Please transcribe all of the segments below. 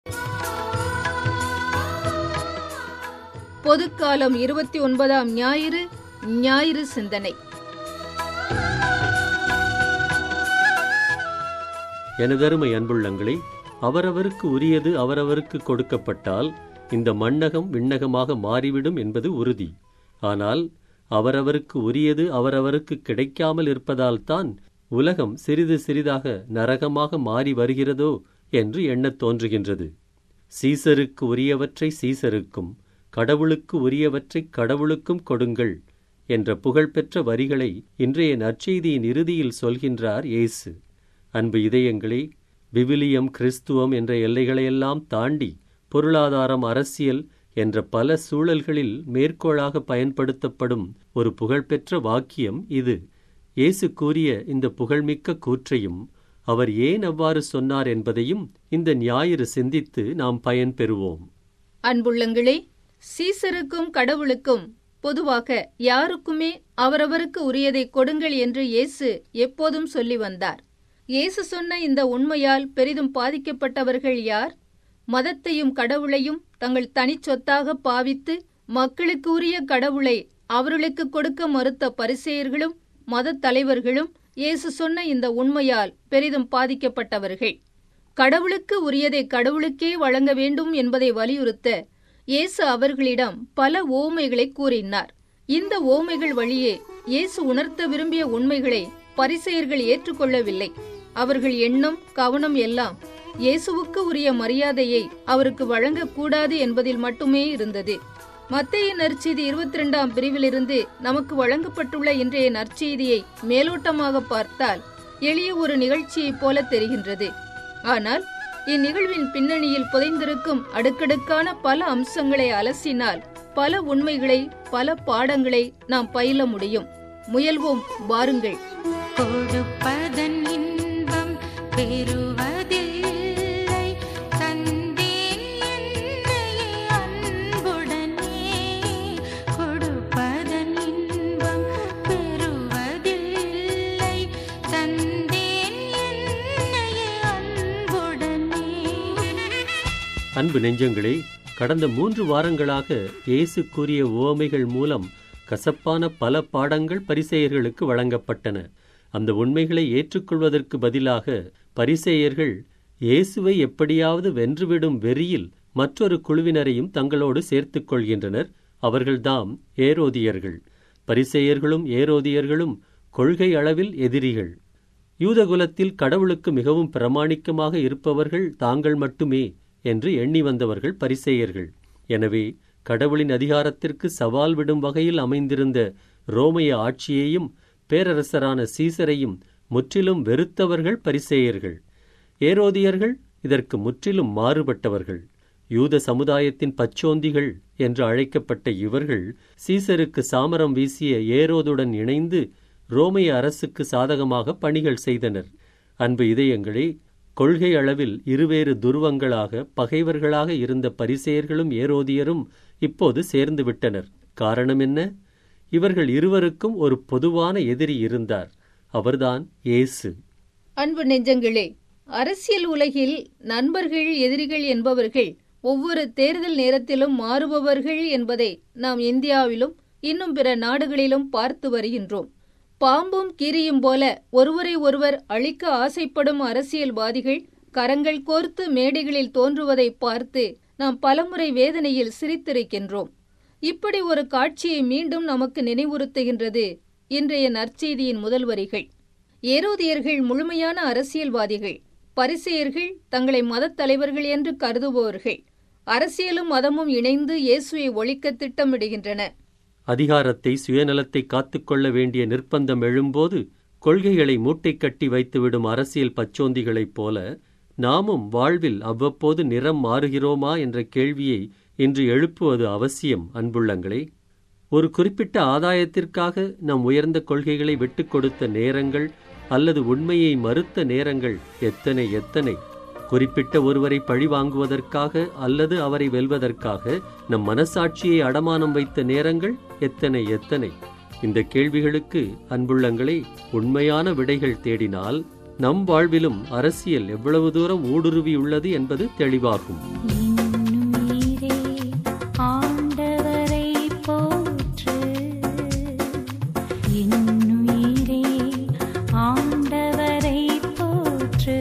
பொதுக்காலம் இருபத்தி ஒன்பதாம் ஞாயிறு ஞாயிறு சிந்தனை எனதருமை அன்புள்ளங்களே அவரவருக்கு உரியது அவரவருக்கு கொடுக்கப்பட்டால் இந்த மண்ணகம் விண்ணகமாக மாறிவிடும் என்பது உறுதி ஆனால் அவரவருக்கு உரியது அவரவருக்கு கிடைக்காமல் இருப்பதால்தான் உலகம் சிறிது சிறிதாக நரகமாக மாறி வருகிறதோ என்று எண்ணத் தோன்றுகின்றது சீசருக்கு உரியவற்றை சீசருக்கும் கடவுளுக்கு உரியவற்றை கடவுளுக்கும் கொடுங்கள் என்ற புகழ்பெற்ற வரிகளை இன்றைய நற்செய்தியின் இறுதியில் சொல்கின்றார் இயேசு அன்பு இதயங்களே விவிலியம் கிறிஸ்துவம் என்ற எல்லைகளையெல்லாம் தாண்டி பொருளாதாரம் அரசியல் என்ற பல சூழல்களில் மேற்கோளாக பயன்படுத்தப்படும் ஒரு புகழ்பெற்ற வாக்கியம் இது இயேசு கூறிய இந்த புகழ்மிக்க கூற்றையும் அவர் ஏன் அவ்வாறு சொன்னார் என்பதையும் இந்த ஞாயிறு சிந்தித்து நாம் பயன் பெறுவோம் அன்புள்ளங்களே சீசருக்கும் கடவுளுக்கும் பொதுவாக யாருக்குமே அவரவருக்கு உரியதை கொடுங்கள் என்று இயேசு எப்போதும் சொல்லி வந்தார் இயேசு சொன்ன இந்த உண்மையால் பெரிதும் பாதிக்கப்பட்டவர்கள் யார் மதத்தையும் கடவுளையும் தங்கள் தனிச்சொத்தாக பாவித்து மக்களுக்கு உரிய கடவுளை அவர்களுக்கு கொடுக்க மறுத்த பரிசேயர்களும் மதத் தலைவர்களும் இயேசு சொன்ன இந்த உண்மையால் பெரிதும் பாதிக்கப்பட்டவர்கள் கடவுளுக்கு உரியதை கடவுளுக்கே வழங்க வேண்டும் என்பதை வலியுறுத்த இயேசு அவர்களிடம் பல ஓமைகளை கூறினார் இந்த ஓமைகள் வழியே இயேசு உணர்த்த விரும்பிய உண்மைகளை பரிசெயர்கள் ஏற்றுக்கொள்ளவில்லை அவர்கள் எண்ணம் கவனம் எல்லாம் இயேசுவுக்கு உரிய மரியாதையை அவருக்கு வழங்கக்கூடாது என்பதில் மட்டுமே இருந்தது மத்திய நற்செய்தி இருபத்தி ரெண்டாம் பிரிவிலிருந்து நமக்கு வழங்கப்பட்டுள்ள இன்றைய நற்செய்தியை மேலோட்டமாக பார்த்தால் எளிய ஒரு நிகழ்ச்சியைப் போல தெரிகின்றது ஆனால் இந்நிகழ்வின் பின்னணியில் புதைந்திருக்கும் அடுக்கடுக்கான பல அம்சங்களை அலசினால் பல உண்மைகளை பல பாடங்களை நாம் பயில முடியும் முயல்வோம் வாருங்கள் கொடுப்பதன் இன்பம் பெறுவதில்லை தந்தேன் என்னையே அன்புடனே கொடுப்பதன் இன்பம் பெறுவதில்லை தந்தேன் என்னையே அன்புடனே அன்பு நெஞ்சங்களே கடந்த மூன்று வாரங்களாக இயேசு கூறிய உவமைகள் மூலம் கசப்பான பல பாடங்கள் பரிசேயர்களுக்கு வழங்கப்பட்டன அந்த உண்மைகளை ஏற்றுக்கொள்வதற்கு பதிலாக பரிசேயர்கள் இயேசுவை எப்படியாவது வென்றுவிடும் வெறியில் மற்றொரு குழுவினரையும் தங்களோடு சேர்த்துக் கொள்கின்றனர் அவர்கள்தாம் ஏரோதியர்கள் பரிசேயர்களும் ஏரோதியர்களும் கொள்கை அளவில் எதிரிகள் யூதகுலத்தில் கடவுளுக்கு மிகவும் பிரமாணிக்கமாக இருப்பவர்கள் தாங்கள் மட்டுமே என்று எண்ணி வந்தவர்கள் பரிசேயர்கள் எனவே கடவுளின் அதிகாரத்திற்கு சவால் விடும் வகையில் அமைந்திருந்த ரோமைய ஆட்சியையும் பேரரசரான சீசரையும் முற்றிலும் வெறுத்தவர்கள் பரிசேயர்கள் ஏரோதியர்கள் இதற்கு முற்றிலும் மாறுபட்டவர்கள் யூத சமுதாயத்தின் பச்சோந்திகள் என்று அழைக்கப்பட்ட இவர்கள் சீசருக்கு சாமரம் வீசிய ஏரோதுடன் இணைந்து ரோமைய அரசுக்கு சாதகமாக பணிகள் செய்தனர் அன்பு இதயங்களே கொள்கை அளவில் இருவேறு துருவங்களாக பகைவர்களாக இருந்த பரிசேயர்களும் ஏரோதியரும் இப்போது சேர்ந்து விட்டனர் காரணம் என்ன இவர்கள் இருவருக்கும் ஒரு பொதுவான எதிரி இருந்தார் அவர்தான் இயேசு அன்பு நெஞ்சங்களே அரசியல் உலகில் நண்பர்கள் எதிரிகள் என்பவர்கள் ஒவ்வொரு தேர்தல் நேரத்திலும் மாறுபவர்கள் என்பதை நாம் இந்தியாவிலும் இன்னும் பிற நாடுகளிலும் பார்த்து வருகின்றோம் பாம்பும் கீரியும் போல ஒருவரை ஒருவர் அழிக்க ஆசைப்படும் அரசியல்வாதிகள் கரங்கள் கோர்த்து மேடைகளில் தோன்றுவதை பார்த்து நாம் பலமுறை வேதனையில் சிரித்திருக்கின்றோம் இப்படி ஒரு காட்சியை மீண்டும் நமக்கு நினைவுறுத்துகின்றது இன்றைய நற்செய்தியின் முதல் வரிகள் ஏரோதியர்கள் முழுமையான அரசியல்வாதிகள் பரிசேயர்கள் தங்களை மதத் தலைவர்கள் என்று கருதுபவர்கள் அரசியலும் மதமும் இணைந்து இயேசுவை ஒழிக்க திட்டமிடுகின்றன அதிகாரத்தை சுயநலத்தை காத்துக்கொள்ள வேண்டிய நிர்பந்தம் எழும்போது கொள்கைகளை மூட்டை கட்டி வைத்துவிடும் அரசியல் பச்சோந்திகளைப் போல நாமும் வாழ்வில் அவ்வப்போது நிறம் மாறுகிறோமா என்ற கேள்வியை இன்று எழுப்புவது அவசியம் அன்புள்ளங்களே ஒரு குறிப்பிட்ட ஆதாயத்திற்காக நம் உயர்ந்த கொள்கைகளை விட்டுக் கொடுத்த நேரங்கள் அல்லது உண்மையை மறுத்த நேரங்கள் எத்தனை எத்தனை குறிப்பிட்ட ஒருவரை பழிவாங்குவதற்காக அல்லது அவரை வெல்வதற்காக நம் மனசாட்சியை அடமானம் வைத்த நேரங்கள் எத்தனை எத்தனை இந்த கேள்விகளுக்கு அன்புள்ளங்களே உண்மையான விடைகள் தேடினால் நம் வாழ்விலும் அரசியல் எவ்வளவு தூரம் ஊடுருவியுள்ளது என்பது தெளிவாகும் இன்னுயிரே ஆண்டவரை போற்று இன்னுயிரே ஆண்டவரை போற்று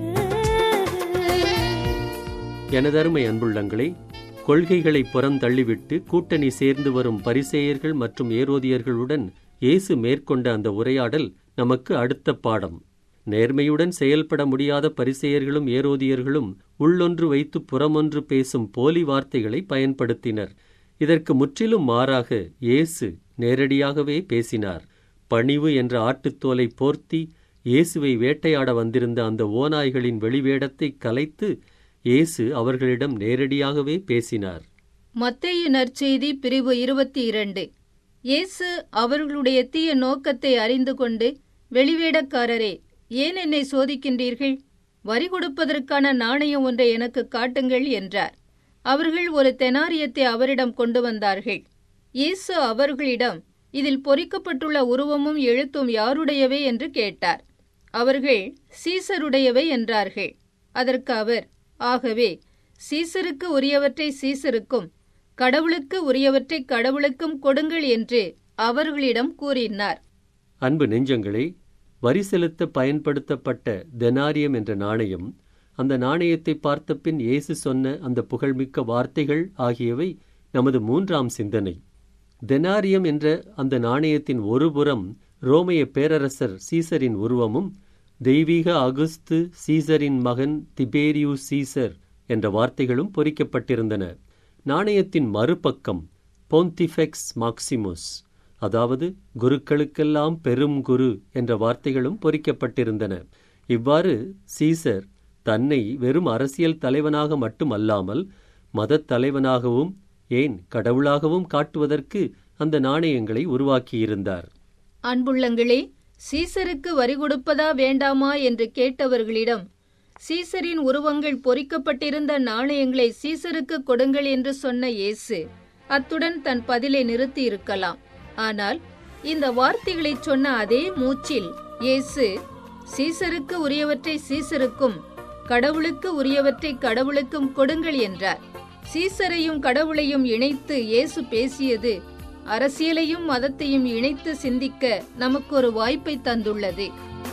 எனதருமை அன்புள்ளங்களே கொள்கைகளை புறந்தள்ளிவிட்டு கூட்டணி சேர்ந்து வரும் பரிசேயர்கள் மற்றும் ஏரோதியர்களுடன் இயேசு மேற்கொண்ட அந்த உரையாடல் நமக்கு அடுத்த பாடம் நேர்மையுடன் செயல்பட முடியாத பரிசேயர்களும் ஏரோதியர்களும் உள்ளொன்று வைத்து புறமொன்று பேசும் போலி வார்த்தைகளை பயன்படுத்தினர் இதற்கு முற்றிலும் மாறாக இயேசு நேரடியாகவே பேசினார் பணிவு என்ற ஆட்டுத்தோலை போர்த்தி இயேசுவை வேட்டையாட வந்திருந்த அந்த ஓநாய்களின் வெளிவேடத்தை கலைத்து இயேசு அவர்களிடம் நேரடியாகவே பேசினார் மத்தேயு நற்செய்தி பிரிவு இருபத்தி இரண்டு இயேசு அவர்களுடைய தீய நோக்கத்தை அறிந்து கொண்டு வெளிவேடக்காரரே ஏன் என்னை சோதிக்கின்றீர்கள் வரி கொடுப்பதற்கான நாணயம் ஒன்றை எனக்கு காட்டுங்கள் என்றார் அவர்கள் ஒரு தெனாரியத்தை அவரிடம் கொண்டு வந்தார்கள் இயேசு அவர்களிடம் இதில் பொறிக்கப்பட்டுள்ள உருவமும் எழுத்தும் யாருடையவை என்று கேட்டார் அவர்கள் சீசருடையவை என்றார்கள் அதற்கு அவர் ஆகவே சீசருக்கு உரியவற்றை சீசருக்கும் கடவுளுக்கு உரியவற்றை கடவுளுக்கும் கொடுங்கள் என்று அவர்களிடம் கூறினார் அன்பு நெஞ்சங்களே வரி செலுத்த பயன்படுத்தப்பட்ட தெனாரியம் என்ற நாணயம் அந்த நாணயத்தை பார்த்த பின் இயேசு சொன்ன அந்த புகழ்மிக்க வார்த்தைகள் ஆகியவை நமது மூன்றாம் சிந்தனை தெனாரியம் என்ற அந்த நாணயத்தின் ஒரு புறம் ரோமைய பேரரசர் சீசரின் உருவமும் தெய்வீக அகுஸ்து சீசரின் மகன் திபேரியூஸ் சீசர் என்ற வார்த்தைகளும் பொறிக்கப்பட்டிருந்தன நாணயத்தின் மறுபக்கம் போந்திஃபெக்ஸ் மாக்சிமுஸ் அதாவது குருக்களுக்கெல்லாம் பெரும் குரு என்ற வார்த்தைகளும் பொறிக்கப்பட்டிருந்தன இவ்வாறு சீசர் தன்னை வெறும் அரசியல் தலைவனாக மட்டுமல்லாமல் மதத் தலைவனாகவும் ஏன் கடவுளாகவும் காட்டுவதற்கு அந்த நாணயங்களை உருவாக்கியிருந்தார் அன்புள்ளங்களே சீசருக்கு வரி கொடுப்பதா வேண்டாமா என்று கேட்டவர்களிடம் சீசரின் உருவங்கள் பொறிக்கப்பட்டிருந்த நாணயங்களை சீசருக்கு கொடுங்கள் என்று சொன்ன இயேசு அத்துடன் தன் பதிலை நிறுத்தி இருக்கலாம் ஆனால் இந்த வார்த்தைகளை சொன்ன அதே மூச்சில் இயேசு சீசருக்கு உரியவற்றை சீசருக்கும் கடவுளுக்கு உரியவற்றை கடவுளுக்கும் கொடுங்கள் என்றார் சீசரையும் கடவுளையும் இணைத்து இயேசு பேசியது அரசியலையும் மதத்தையும் இணைத்து சிந்திக்க நமக்கு ஒரு வாய்ப்பை தந்துள்ளது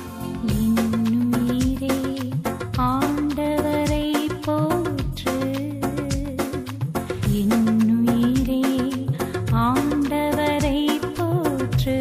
இன்னுயிரே ஆண்டவரை போற்று இன்னுயிரே ஆண்டவரை போற்று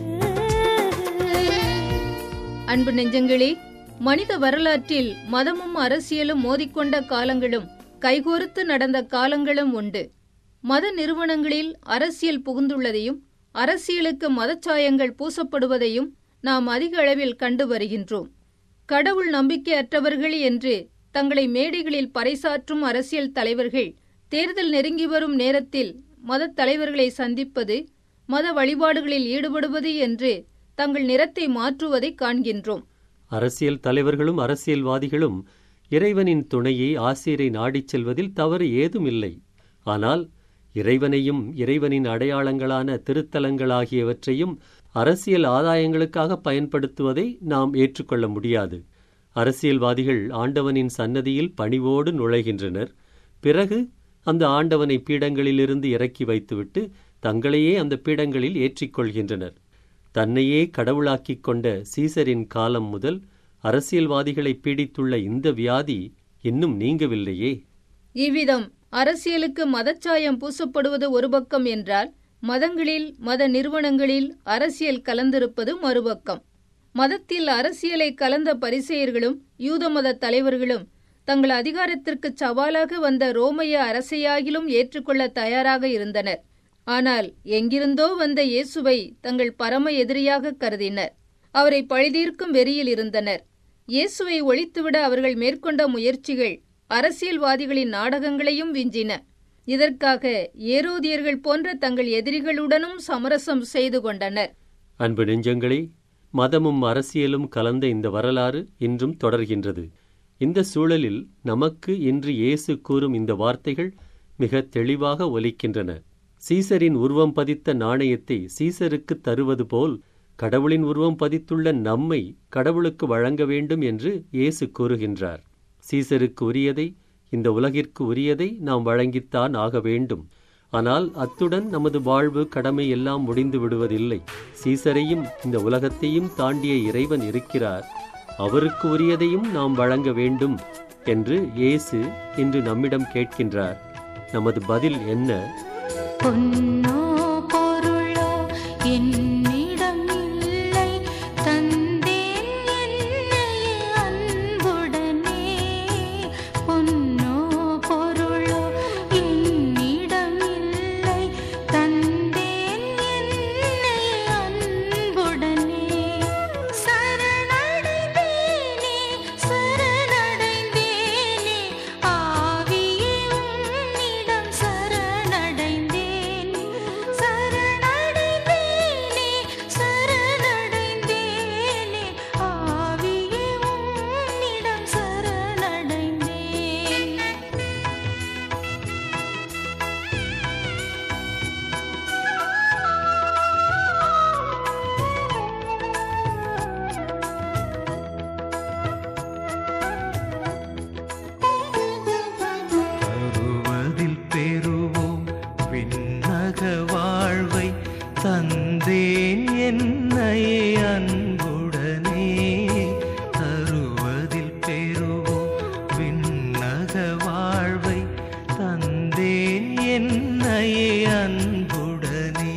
அன்பு நெஞ்சங்களே மனித வரலாற்றில் மதமும் அரசியலும் மோதிக்கொண்ட காலங்களும் கைகோர்த்து நடந்த காலங்களும் உண்டு மத நிறுவனங்களில் அரசியல் புகுந்துள்ளதையும் அரசியலுக்கு மதச்சாயங்கள் பூசப்படுவதையும் நாம் அதிக அளவில் கண்டு வருகின்றோம் கடவுள் நம்பிக்கையற்றவர்கள் என்று தங்களை மேடைகளில் பறைசாற்றும் அரசியல் தலைவர்கள் தேர்தல் நெருங்கி வரும் நேரத்தில் மதத் தலைவர்களை சந்திப்பது மத வழிபாடுகளில் ஈடுபடுவது என்று தங்கள் நிறத்தை மாற்றுவதை காண்கின்றோம் அரசியல் தலைவர்களும் அரசியல்வாதிகளும் இறைவனின் துணையை ஆசிரியரை நாடிச் செல்வதில் தவறு ஏதும் இல்லை ஆனால் இறைவனையும் இறைவனின் அடையாளங்களான திருத்தலங்களாகியவற்றையும் அரசியல் ஆதாயங்களுக்காக பயன்படுத்துவதை நாம் ஏற்றுக்கொள்ள முடியாது அரசியல்வாதிகள் ஆண்டவனின் சன்னதியில் பணிவோடு நுழைகின்றனர் பிறகு அந்த ஆண்டவனை பீடங்களிலிருந்து இறக்கி வைத்துவிட்டு தங்களையே அந்த பீடங்களில் ஏற்றிக்கொள்கின்றனர் தன்னையே கடவுளாக்கிக் கொண்ட சீசரின் காலம் முதல் அரசியல்வாதிகளை பீடித்துள்ள இந்த வியாதி இன்னும் நீங்கவில்லையே இவ்விதம் அரசியலுக்கு மதச்சாயம் பூசப்படுவது ஒரு பக்கம் என்றால் மதங்களில் மத நிறுவனங்களில் அரசியல் கலந்திருப்பது மறுபக்கம் மதத்தில் அரசியலை கலந்த பரிசெயர்களும் யூத மத தலைவர்களும் தங்கள் அதிகாரத்திற்கு சவாலாக வந்த ரோமைய அரசையாகிலும் ஏற்றுக்கொள்ள தயாராக இருந்தனர் ஆனால் எங்கிருந்தோ வந்த இயேசுவை தங்கள் பரம எதிரியாக கருதினர் அவரை பழிதீர்க்கும் வெறியில் இருந்தனர் இயேசுவை ஒழித்துவிட அவர்கள் மேற்கொண்ட முயற்சிகள் அரசியல்வாதிகளின் நாடகங்களையும் விஞ்சின இதற்காக ஏரோதியர்கள் போன்ற தங்கள் எதிரிகளுடனும் சமரசம் செய்து கொண்டனர் அன்பு நெஞ்சங்களே மதமும் அரசியலும் கலந்த இந்த வரலாறு இன்றும் தொடர்கின்றது இந்த சூழலில் நமக்கு இன்று இயேசு கூறும் இந்த வார்த்தைகள் மிக தெளிவாக ஒலிக்கின்றன சீசரின் உருவம் பதித்த நாணயத்தை சீசருக்கு தருவது போல் கடவுளின் உருவம் பதித்துள்ள நம்மை கடவுளுக்கு வழங்க வேண்டும் என்று இயேசு கூறுகின்றார் சீசருக்கு உரியதை இந்த உலகிற்கு உரியதை நாம் வழங்கித்தான் ஆக வேண்டும் ஆனால் அத்துடன் நமது வாழ்வு கடமை எல்லாம் முடிந்து விடுவதில்லை சீசரையும் இந்த உலகத்தையும் தாண்டிய இறைவன் இருக்கிறார் அவருக்கு உரியதையும் நாம் வழங்க வேண்டும் என்று இயேசு இன்று நம்மிடம் கேட்கின்றார் நமது பதில் என்ன பொன்னோ பொருளோ என்னிடம் இல்லை தந்தேன் என்னையே அன்புடனே பொன்னோ பொருளோ என்னிடம் இல்லை தந்தேன் என்னையே அன்புடனே சரணடைந்தேனே சரணடைந்தேனே ஆவியே உன்னிடம் சரணடைந்தேன் சரணடைந்தேனே சரணடைந்தேனே ஆவியே உன்னிடம் சரணடைந்தேன் தருவதில் பெறுவோம் விண்ணக வாழ்வை தந்தேன் என்னையே அன்புடனே தருவதில் பெறுவோம் விண்ணக வாழ்வை தந்தேன் என்னையே அன்புடனே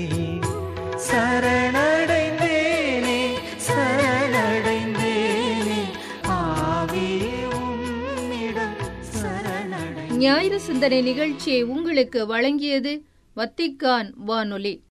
சரணடைந்தேனே சரணடைந்தேனே ஆவியே உம்மிடம் சரணடை ஞாயிறு சிந்தனை நிகழ்ச்சியை உங்களுக்கு வழங்கியது வத்திக்கான் வானொலி